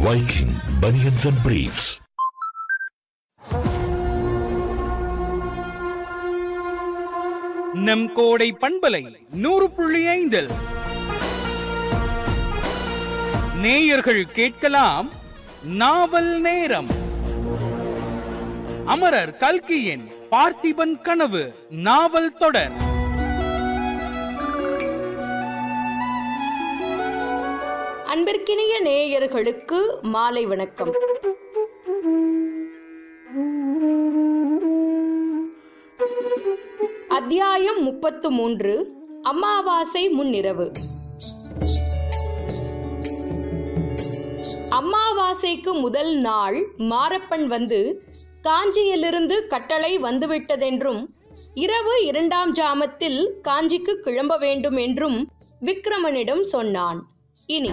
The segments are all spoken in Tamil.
Viking Bunions and Briefs. நம் கோடை பண்பலை நூறு புள்ளி ஐந்தில் நேயர்கள் கேட்கலாம் நாவல் நேரம் அமரர் கல்கியின் பார்த்திபன் கனவு நாவல் தொடர் அன்பிற்கினிய நேயர்களுக்கு மாலை வணக்கம் அத்தியாயம் முப்பத்து மூன்று அமாவாசை முன்னிரவு அமாவாசைக்கு முதல் நாள் மாரப்பன் வந்து காஞ்சியிலிருந்து கட்டளை வந்துவிட்டதென்றும் இரவு இரண்டாம் ஜாமத்தில் காஞ்சிக்கு கிளம்ப வேண்டும் என்றும் விக்ரமனிடம் சொன்னான் இனி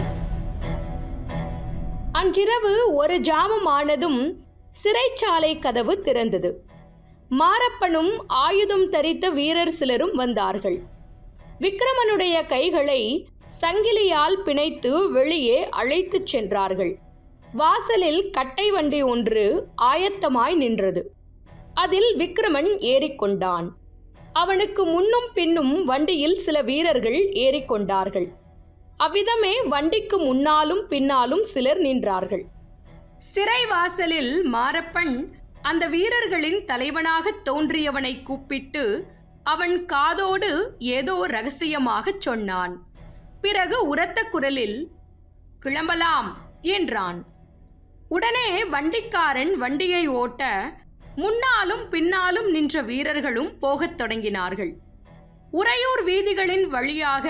அன்றிரவு ஒரு ஜாமம் ஆனதும் சிறைச்சாலை கதவு திறந்தது மாரப்பனும் ஆயுதம் தரித்த வீரர் சிலரும் வந்தார்கள் விக்ரமனுடைய கைகளை சங்கிலியால் பிணைத்து வெளியே அழைத்துச் சென்றார்கள் வாசலில் கட்டை வண்டி ஒன்று ஆயத்தமாய் நின்றது அதில் விக்ரமன் ஏறிக்கொண்டான் அவனுக்கு முன்னும் பின்னும் வண்டியில் சில வீரர்கள் ஏறிக்கொண்டார்கள் அவ்விதமே வண்டிக்கு முன்னாலும் பின்னாலும் சிலர் நின்றார்கள் சிறை வாசலில் மாரப்பன் அந்த வீரர்களின் தலைவனாக தோன்றியவனை கூப்பிட்டு அவன் காதோடு ஏதோ ரகசியமாகச் சொன்னான் பிறகு உரத்த குரலில் கிளம்பலாம் என்றான் உடனே வண்டிக்காரன் வண்டியை ஓட்ட முன்னாலும் பின்னாலும் நின்ற வீரர்களும் போகத் தொடங்கினார்கள் உறையூர் வீதிகளின் வழியாக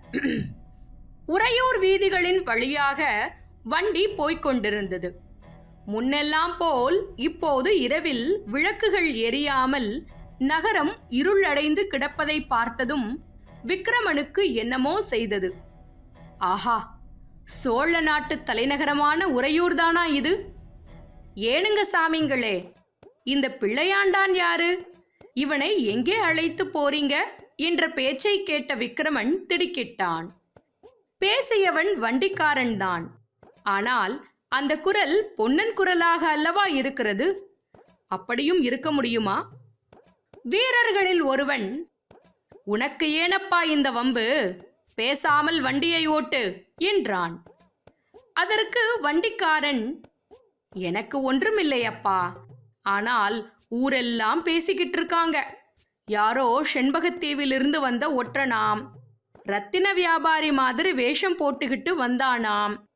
உறையூர் வீதிகளின் வழியாக வண்டி போய்க் கொண்டிருந்தது முன்னெல்லாம் போல் இப்போது இரவில் விளக்குகள் எரியாமல் நகரம் இருளடைந்து கிடப்பதை பார்த்ததும் விக்ரமனுக்கு என்னமோ செய்தது ஆஹா சோழ நாட்டு தலைநகரமான உறையூர்தானா இது ஏனுங்க சாமிங்களே இந்த பிள்ளையாண்டான் யாரு இவனை எங்கே அழைத்து போறீங்க என்ற பேச்சை கேட்ட விக்ரமன் திடுக்கிட்டான் பேசியவன் வண்டிக்காரன் தான் ஆனால் அந்த குரல் பொன்னன் குரலாக அல்லவா இருக்கிறது அப்படியும் இருக்க முடியுமா வீரர்களில் ஒருவன் உனக்கு ஏனப்பா இந்த வம்பு பேசாமல் வண்டியை ஓட்டு என்றான் அதற்கு வண்டிக்காரன் எனக்கு ஒன்றுமில்லையப்பா ஆனால் ஊரெல்லாம் பேசிக்கிட்டு இருக்காங்க யாரோ செண்பகத்தீவிலிருந்து வந்த ஒற்றனாம் ரத்தின வியாபாரி மாதிரி வேஷம் போட்டுக்கிட்டு வந்தானாம்